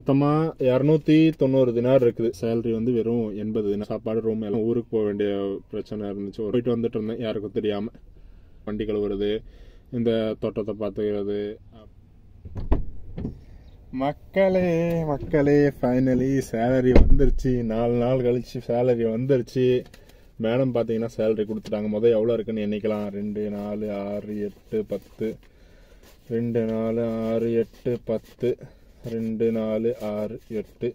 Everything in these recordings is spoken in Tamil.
மொத்தமாக இரநூத்தி தொண்ணூறு தினார் இருக்குது சேலரி வந்து வெறும் எண்பது தினம் சாப்பாடு ரூம் எல்லாம் ஊருக்கு போக வேண்டிய பிரச்சனை இருந்துச்சு ஒரு போயிட்டு வந்துட்டு இருந்தேன் யாருக்கும் தெரியாமல் வண்டி கழுவுறது இந்த தோட்டத்தை பார்த்துக்கிறது மக்களே மக்களே ஃபைனலி சேலரி வந்துருச்சு நாலு நாள் கழிச்சு சேலரி வந்துருச்சு மேடம் பார்த்தீங்கன்னா சேலரி கொடுத்துட்டாங்க முதல் எவ்வளோ இருக்குன்னு எண்ணிக்கலாம் ரெண்டு நாலு ஆறு எட்டு பத்து ரெண்டு நாலு ஆறு எட்டு பத்து ரெண்டு நாலு ஆறு எட்டு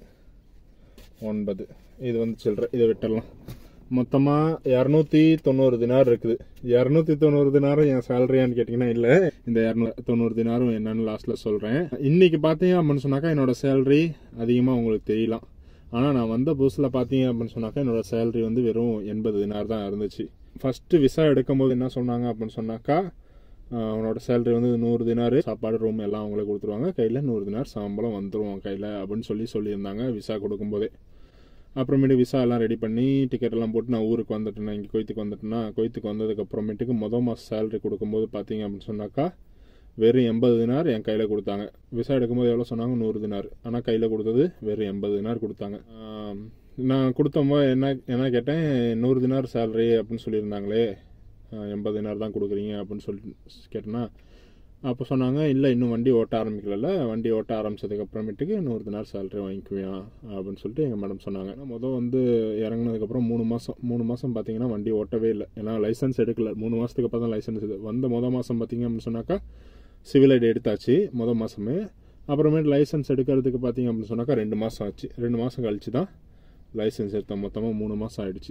ஒன்பது இது வந்து சில்லற இதை விட்டுடலாம் மொத்தமாக இரநூத்தி தொண்ணூறு தினார் இருக்குது இரநூத்தி தொண்ணூறு தினாரும் என் சேலரியான்னு கேட்டிங்கன்னா இல்லை இந்த இரநூ தொண்ணூறு தினாரும் என்னன்னு லாஸ்ட்டில் சொல்கிறேன் இன்னைக்கு பார்த்தீங்க அப்படின்னு சொன்னாக்கா என்னோட சேலரி அதிகமாக உங்களுக்கு தெரியலாம் ஆனால் நான் வந்த புதுசில் பார்த்தீங்க அப்படின்னு சொன்னாக்கா என்னோட சேலரி வந்து வெறும் எண்பது தினார் தான் இருந்துச்சு ஃபஸ்ட்டு விசா எடுக்கும்போது என்ன சொன்னாங்க அப்படின்னு சொன்னாக்கா ஆஹ் அவனோட சேலரி வந்து நூறு தினாரு சாப்பாடு ரூம் எல்லாம் அவங்களே கொடுத்துருவாங்க கையில் நூறு தினார் சம்பளம் வந்துடும் கையில் அப்படின்னு சொல்லி சொல்லியிருந்தாங்க விசா கொடுக்கும்போதே அப்புறமேட்டு விசா எல்லாம் ரெடி பண்ணி டிக்கெட் எல்லாம் போட்டு நான் ஊருக்கு வந்துட்டேன் இங்கே கொய்த்துக்கு வந்துட்டேன்னா கொய்த்துக்கு வந்ததுக்கு அப்புறமேட்டுக்கு மொதல் மாதம் சேலரி கொடுக்கும்போது பார்த்தீங்க அப்படின்னு சொன்னாக்கா வெறும் எண்பது தினார் என் கையில் கொடுத்தாங்க விசா எடுக்கும்போது எவ்வளோ சொன்னாங்க நூறு தினார் ஆனால் கையில் கொடுத்தது வெறும் எண்பது தினார் கொடுத்தாங்க ஆம், நான் கொடுத்தம்போது என்ன என்ன கேட்டேன் நூறு தினார் சேலரி அப்படின்னு சொல்லியிருந்தாங்களே ஆஹ், எண்பது தினார் தான் கொடுக்குறீங்க அப்படின்னு சொல்லி கேட்டேன்னா அப்போ சொன்னாங்க இல்லை இன்னும் வண்டி ஓட்ட ஆரம்பிக்கல வண்டி ஓட்ட ஆரம்பிச்சதுக்கு அப்புறமேட்டுக்கு நூறு தினார் சேலரி வாங்கிக்குவியா அப்படின்னு சொல்லிட்டு எங்கள் மேடம் சொன்னாங்க நான் மொதல் வந்து இறங்குனதுக்கப்புறம் மூணு மாதம் மூணு மாதம் பார்த்தீங்கன்னா வண்டி ஓட்டவே இல்லை ஏன்னா லைசன்ஸ் எடுக்கல மூணு மாதத்துக்கு அப்புறம் தான் லைசன்ஸ் இது வந்த மொதல் மாதம் பார்த்தீங்க அப்படின்னு சொன்னாக்கா சிவில் ஐடி எடுத்தாச்சு மொதல் மாதமே அப்புறமேட்டு லைசன்ஸ் எடுக்கிறதுக்கு பார்த்தீங்க அப்படின்னு சொன்னாக்கா ரெண்டு மாதம் ஆச்சு ரெண்டு மாதம் கழிச்சு தான் லைசன்ஸ் எடுத்தேன் மொத்தமாக மூணு மாதம் ஆயிடுச்சு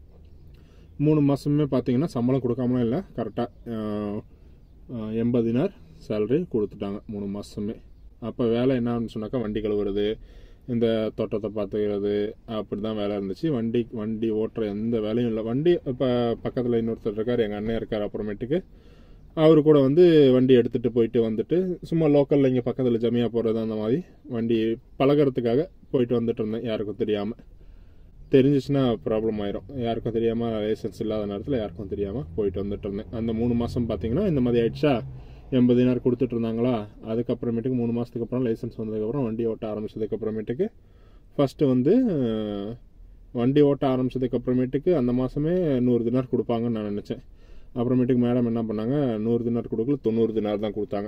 மூணு மாதமே பார்த்தீங்கன்னா சம்பளம் கொடுக்காமலாம் இல்லை கரெக்டாக எண்பது தினார் சேலரி கொடுத்துட்டாங்க மூணு மாதமே அப்போ வேலை என்னன்னு சொன்னாக்கா வண்டி கழுவுறது இந்த தோட்டத்தை பார்த்துக்கிறது அப்படி தான் வேலை இருந்துச்சு வண்டி வண்டி ஓட்டுற எந்த வேலையும் இல்லை வண்டி இப்போ பக்கத்தில் இன்னொருத்தர் இருக்கார் எங்கள் அண்ணன் இருக்கார் அப்புறமேட்டுக்கு அவர் கூட வந்து வண்டி எடுத்துகிட்டு போயிட்டு வந்துட்டு சும்மா லோக்கலில் இங்கே பக்கத்தில் ஜமியா போகிறது அந்த மாதிரி வண்டி பழகிறதுக்காக போயிட்டு வந்துட்டு இருந்தேன் யாருக்கும் தெரியாமல் தெரிஞ்சிச்சுன்னா ப்ராப்ளம் ஆயிரும் யாருக்கும் தெரியாமல் லைசன்ஸ் இல்லாத நேரத்தில் யாருக்கும் தெரியாமல் போயிட்டு வந்துட்டு இருந்தேன் அந்த மூணு மாதம் பார்த்தீங்கன்னா இந்த மாதிரி ஆயிடுச்சா எண்பது தினார் கொடுத்துட்டு இருந்தாங்களா அதுக்கப்புறமேட்டுக்கு மூணு மாதத்துக்கு அப்புறம் லைசன்ஸ் வந்ததுக்கப்புறம் வண்டி ஓட்ட ஆரம்பிச்சதுக்கு அப்புறமேட்டுக்கு ஃபஸ்ட்டு வந்து அஹ், வண்டி ஓட்ட ஆரம்பிச்சதுக்கு அப்புறமேட்டுக்கு அந்த மாதமே நூறு தினார் கொடுப்பாங்கன்னு நான் நினச்சேன் அப்புறமேட்டுக்கு மேடம் என்ன பண்ணாங்க நூறு தினார் கொடுக்கல தொண்ணூறு தினார் தான் கொடுத்தாங்க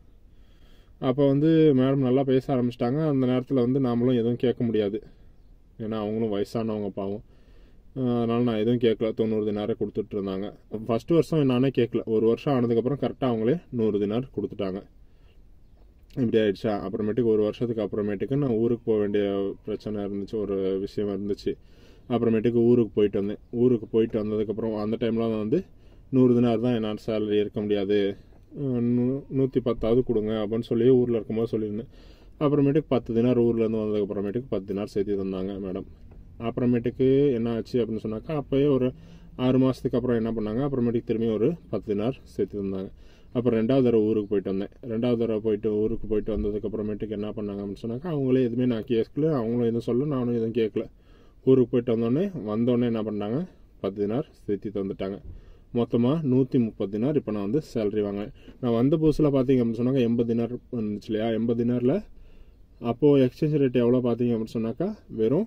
அப்போ வந்து மேடம் நல்லா பேச ஆரம்பிச்சிட்டாங்க அந்த நேரத்தில் வந்து நாமளும் எதுவும் கேட்க முடியாது ஏன்னா அவங்களும் வயசானவங்க பாவம் அஹ் அதனால நான் எதுவும் கேட்கல தொண்ணூறு தினாரே கொடுத்துட்டு இருந்தாங்க ஃபர்ஸ்ட் வருஷம் நானே கேட்கல ஒரு வருஷம் ஆனதுக்கப்புறம் கரெக்டாக அவங்களே நூறு தினார் கொடுத்துட்டாங்க இப்படி ஆயிடுச்சா அப்புறமேட்டுக்கு ஒரு வருஷத்துக்கு அப்புறமேட்டுக்கு நான் ஊருக்கு போக வேண்டிய பிரச்சனை இருந்துச்சு ஒரு விஷயம் இருந்துச்சு அப்புறமேட்டுக்கு ஊருக்கு போயிட்டு வந்தேன் ஊருக்கு போயிட்டு வந்ததுக்கப்புறம் அந்த டைம்லாம் நான் வந்து நூறு தினார் தான் என்னால் சேலரி இருக்க முடியாது அஹ் நூ- நூற்றி பத்தாவது கொடுங்க அப்படின்னு சொல்லி ஊரில் இருக்கும்போது சொல்லியிருந்தேன் அப்புறமேட்டுக்கு பத்து தினார் ஊர்லேருந்து வந்ததுக்கப்புறமேட்டுக்கு பத்து தினார் சேர்த்து தந்தாங்க மேடம் அப்புறமேட்டுக்கு என்ன ஆச்சு அப்படின்னு சொன்னாக்கா அப்போயே ஒரு ஆறு மாதத்துக்கு அப்புறம் என்ன பண்ணாங்க அப்புறமேட்டுக்கு திரும்பி ஒரு பத்து தினார் சேர்த்து தந்தாங்க அப்புறம் ரெண்டாவது தடவை ஊருக்கு போயிட்டு வந்தேன் ரெண்டாவது தடவை போயிட்டு ஊருக்கு போயிட்டு வந்ததுக்கு அப்புறமேட்டுக்கு என்ன பண்ணாங்க அப்படின்னு சொன்னாக்கா அவங்களே எதுவுமே நான் கேட்கல அவங்களும் எதுவும் சொல்ல நானும் எதுவும் கேட்கல ஊருக்கு போயிட்டு வந்தோடனே வந்தோடனே என்ன பண்ணாங்க பத்து தினார் சேர்த்து தந்துட்டாங்க மொத்தமாக நூற்றி முப்பது தினார் இப்போ நான் வந்து சேலரி வாங்கினேன் நான் வந்த புதுசில் பார்த்தீங்க அப்படின்னு சொன்னாங்க எண்பது தினார் வந்துச்சு இல்லையா எண்பது தினாரில் அப்போது எக்ஸ்சேஞ்ச் ரேட் எவ்வளோ பார்த்தீங்க அப்படின்னு சொன்னாக்கா வெறும்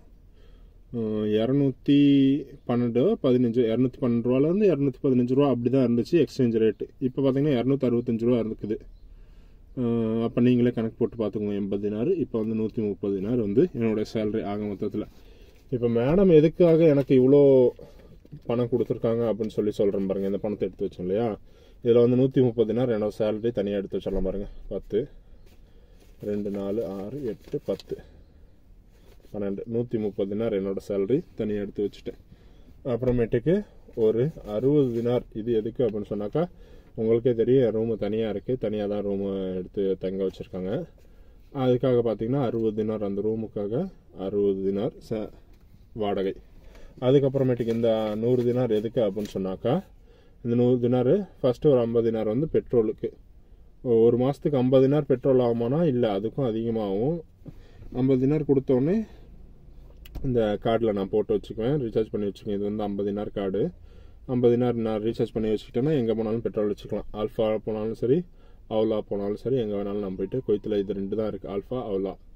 இரநூத்தி பன்னெண்டு பதினஞ்சு இரநூத்தி பன்னெண்டு ரூபாலேருந்து இரநூத்தி பதினஞ்சு ரூபா அப்படி தான் இருந்துச்சு எக்ஸ்சேஞ்ச் ரேட்டு இப்போ பார்த்தீங்கன்னா இரநூத்தி அறுபத்தஞ்சு ரூபா இருக்குது அப்போ நீங்களே கணக்கு போட்டு பார்த்துக்கோங்க எண்பது தினார் இப்போ வந்து நூற்றி முப்பது தினார் வந்து என்னோட சேலரி ஆக மொத்தத்தில் இப்போ மேடம் எதுக்காக எனக்கு இவ்வளோ பணம் கொடுத்துருக்காங்க அப்படின்னு சொல்லி சொல்கிறேன் பாருங்க இந்த பணத்தை எடுத்து வச்சோம் இல்லையா இதில் வந்து நூற்றி முப்பது தினார் என்னோட சேலரி தனியாக எடுத்து வச்சிடலாம் பாருங்க பத்து ரெண்டு நாலு ஆறு எட்டு பத்து பன்னெண்டு நூற்றி முப்பது தினார் என்னோட சேலரி தனியாக எடுத்து வச்சுட்டேன் அப்புறமேட்டுக்கு ஒரு அறுபது தினார் இது எதுக்கு அப்படின்னு சொன்னாக்கா உங்களுக்கே தெரியும் ரூமு தனியாக இருக்குது தனியாக தான் ரூமு எடுத்து தங்க வச்சுருக்காங்க அதுக்காக பார்த்தீங்கன்னா அறுபது தினார் அந்த ரூமுக்காக அறுபது தினார் ச வாடகை அதுக்கப்புறமேட்டுக்கு இந்த நூறு தினார் எதுக்கு அப்படின்னு சொன்னாக்கா இந்த நூறு தினார் ஃபஸ்ட்டு ஒரு ஐம்பது தினார் வந்து பெட்ரோலுக்கு ஒரு மாதத்துக்கு ஐம்பது தினார் பெட்ரோல் ஆகுமானா இல்லை அதுக்கும் அதிகமாகும் ஐம்பது தினார் கொடுத்தோடனே இந்த கார்டில் நான் போட்டு வச்சுக்குவேன் ரீசார்ஜ் பண்ணி வச்சுக்குவேன் இது வந்து ஐம்பது தினார் கார்டு ஐம்பது தினார் நான் ரீசார்ஜ் பண்ணி வச்சுக்கிட்டேன்னா எங்கே போனாலும் பெட்ரோல் வச்சுக்கலாம் ஆல்ஃபா போனாலும் சரி அவுலா போனாலும் சரி எங்கே வேணாலும் நான் போயிட்டு கொய்த்தில் இது ரெண்டு தான் இருக்குது ஆல்ஃபா அவுலா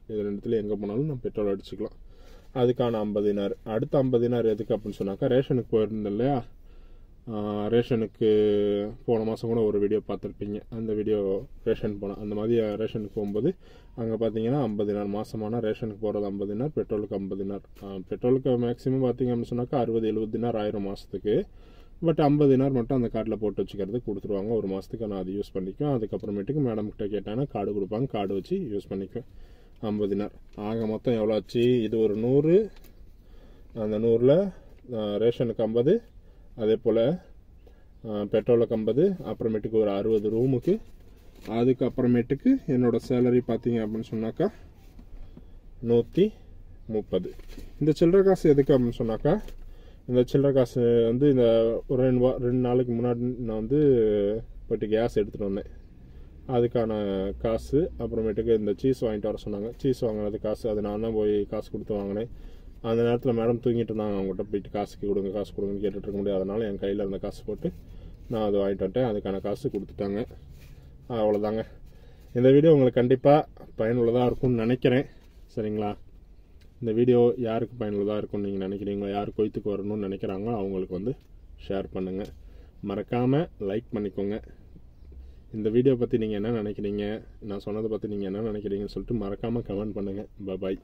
இது ரெண்டுத்துல எங்கே போனாலும் நான் பெட்ரோல் அடிச்சுக்கலாம் அதுக்கான ஐம்பது தினார் அடுத்த ஐம்பது தினார் எதுக்கு அப்படின்னு சொன்னாக்கா ரேஷனுக்கு போயிருந்தேன் இல்லையா ஆஹ் ரேஷனுக்கு போன மாதம் கூட ஒரு வீடியோ பார்த்துருப்பீங்க அந்த வீடியோ ரேஷன் போனேன் அந்த மாதிரி ரேஷனுக்கு போகும்போது அங்கே பார்த்தீங்கன்னா ஐம்பது நாள் மாதமான ரேஷனுக்கு போகிறது ஐம்பது நாள் பெட்ரோலுக்கு ஐம்பது நாள் பெட்ரோலுக்கு மேக்ஸிமம் பார்த்தீங்க அப்படின்னு சொன்னாக்கா அறுபது எழுபது தினார் ஆயிரம் மாதத்துக்கு பட் ஐம்பது தினார் மட்டும் அந்த கார்டில் போட்டு வச்சுக்கிறது கொடுத்துருவாங்க ஒரு மாதத்துக்கு நான் அதை யூஸ் பண்ணிக்குவேன் அதுக்கப்புறமேட்டுக்கு மேடம் கிட்ட கேட்டாங்கன்னா கார்டு கொடுப்பாங்க கார்டு வச்சு யூஸ் பண்ணிக்குவேன் ஐம்பது தினார் ஆக மொத்தம் எவ்வளோ ஆச்சு இது ஒரு நூறு அந்த நூறில் ரேஷனுக்கு ஐம்பது அதே போல் பெட்ரோலுக்கு ஐம்பது அப்புறமேட்டுக்கு ஒரு அறுபது ரூமுக்கு அதுக்கப்புறமேட்டுக்கு என்னோட சேலரி பார்த்தீங்க அப்படின்னு சொன்னாக்கா நூற்றி முப்பது இந்த சில்லற காசு எதுக்கு அப்படின்னு சொன்னாக்கா இந்த சில்லற காசு வந்து இந்த ஒரு ரெண்டு வா ரெண்டு நாளைக்கு முன்னாடி நான் வந்து போயிட்டு கேஸ் எடுத்துகிட்டு வந்தேன் அதுக்கான காசு அப்புறமேட்டுக்கு இந்த சீஸ் வாங்கிட்டு வர சொன்னாங்க சீஸ் வாங்கினது காசு அது நான் தான் போய் காசு கொடுத்து வாங்கினேன் அந்த நேரத்தில் மேடம் தூங்கிட்டு இருந்தாங்க அவங்ககிட்ட போயிட்டு காசுக்கு கொடுங்க காசு கொடுங்கன்னு கேட்டுட்டு இருக்க முடியாது அதனால என் கையில் இருந்த காசு போட்டு நான் அதை வாங்கிட்டு வந்துட்டேன் அதுக்கான காசு கொடுத்துட்டாங்க அவ்வளோதாங்க இந்த வீடியோ உங்களுக்கு கண்டிப்பாக பயனுள்ளதாக இருக்கும்னு நினைக்கிறேன் சரிங்களா இந்த வீடியோ யாருக்கு பயனுள்ளதாக இருக்கும்னு நீங்கள் நினைக்கிறீங்களோ யார் கொய்த்துக்கு வரணும்னு நினைக்கிறாங்களோ அவங்களுக்கு வந்து ஷேர் பண்ணுங்கள் மறக்காமல் லைக் பண்ணிக்கோங்க இந்த வீடியோ பற்றி நீங்கள் என்ன நினைக்கிறீங்க நான் சொன்னதை பற்றி நீங்கள் என்ன நினைக்கிறீங்கன்னு சொல்லிட்டு மறக்காமல் கமெண்ட் பண்ணுங்கள் பாய்